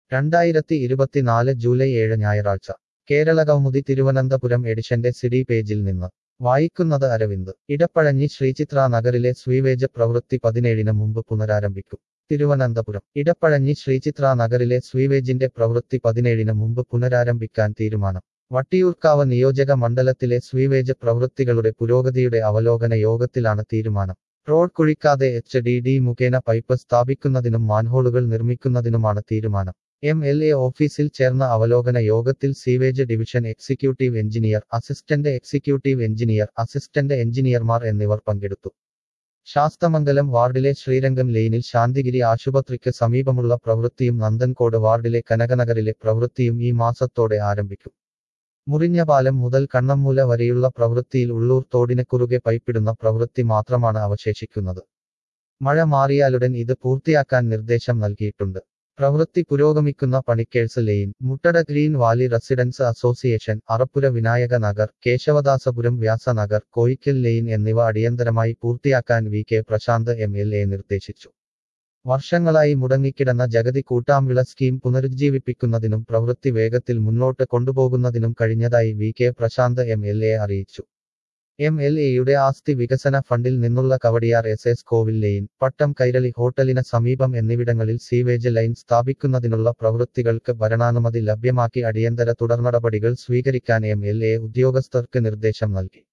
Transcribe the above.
രണ്ടായിരത്തി ഇരുപത്തിനാല് ജൂലൈ ഏഴ് ഞായറാഴ്ച കേരള കൗമുദി തിരുവനന്തപുരം എഡിഷന്റെ സിഡി പേജിൽ നിന്ന് വായിക്കുന്നത് അരവിന്ദ് ഇടപ്പഴഞ്ഞി ശ്രീചിത്ര നഗറിലെ സ്വീവേജ് പ്രവൃത്തി പതിനേഴിന് മുമ്പ് പുനരാരംഭിക്കും തിരുവനന്തപുരം ഇടപ്പഴഞ്ഞി ശ്രീചിത്ര നഗറിലെ സ്വീവേജിന്റെ പ്രവൃത്തി പതിനേഴിന് മുമ്പ് പുനരാരംഭിക്കാൻ തീരുമാനം വട്ടിയൂർക്കാവ് നിയോജക മണ്ഡലത്തിലെ സ്വീവേജ് പ്രവൃത്തികളുടെ പുരോഗതിയുടെ അവലോകന യോഗത്തിലാണ് തീരുമാനം റോഡ് കുഴിക്കാതെ എച്ച് ഡി ഡി മുഖേന പൈപ്പ് സ്ഥാപിക്കുന്നതിനും മാൻഹോളുകൾ നിർമ്മിക്കുന്നതിനുമാണ് തീരുമാനം എം എൽ എ ഓഫീസിൽ ചേർന്ന അവലോകന യോഗത്തിൽ sewage division executive engineer assistant executive engineer assistant എഞ്ചിനീയർമാർ എന്നിവർ പങ്കെടുത്തു ശാസ്തമംഗലം വാർഡിലെ ശ്രീരംഗം ലെയിനിൽ ശാന്തിഗിരി ആശുപത്രിക്ക് സമീപമുള്ള പ്രവൃത്തിയും നന്ദൻകോട് വാർഡിലെ കനകനഗറിലെ പ്രവൃത്തിയും ഈ മാസത്തോടെ ആരംഭിക്കും മുറിഞ്ഞ പാലം മുതൽ കണ്ണമ്മൂല വരെയുള്ള പ്രവൃത്തിയിൽ ഉള്ളൂർ തോടിന് കുറുകെ പൈപ്പിടുന്ന പ്രവൃത്തി മാത്രമാണ് അവശേഷിക്കുന്നത് മഴ മാറിയാലുടൻ ഇത് പൂർത്തിയാക്കാൻ നിർദ്ദേശം നൽകിയിട്ടുണ്ട് പ്രവൃത്തി പുരോഗമിക്കുന്ന Panickers lane Muttada green valley residence association Arappura Vinayaka Nagar Kesavadasapuram Vyasanagar Koickal lane എന്നിവ അടിയന്തരമായി പൂർത്തിയാക്കാൻ V K Prashanth M L A നിർദ്ദേശിച്ചു വർഷങ്ങളായി മുടങ്ങിക്കിടന്ന ജഗതി കൂട്ടാമ്പിള സ്കീം പുനരുജ്ജീവിപ്പിക്കുന്നതിനും പ്രവൃത്തി വേഗത്തിൽ മുന്നോട്ട് കൊണ്ടുപോകുന്നതിനും കഴിഞ്ഞതായി V K Prashanth M L A അറിയിച്ചു എം എൽ എയുടെ ആസ്തി വികസന ഫണ്ടിൽ നിന്നുള്ള Kowdiar S S Kovil lane Pattom Kairali ഹോട്ടലിന് സമീപം എന്നിവിടങ്ങളിൽ സീവേജ് ലൈൻ സ്ഥാപിക്കുന്നതിനുള്ള പ്രവൃത്തികൾക്ക് ഭരണാനുമതി ലഭ്യമാക്കി അടിയന്തര തുടർനടപടികൾ സ്വീകരിക്കാൻ എം എൽ എ ഉദ്യോഗസ്ഥർക്ക് നിർദ്ദേശം നൽകി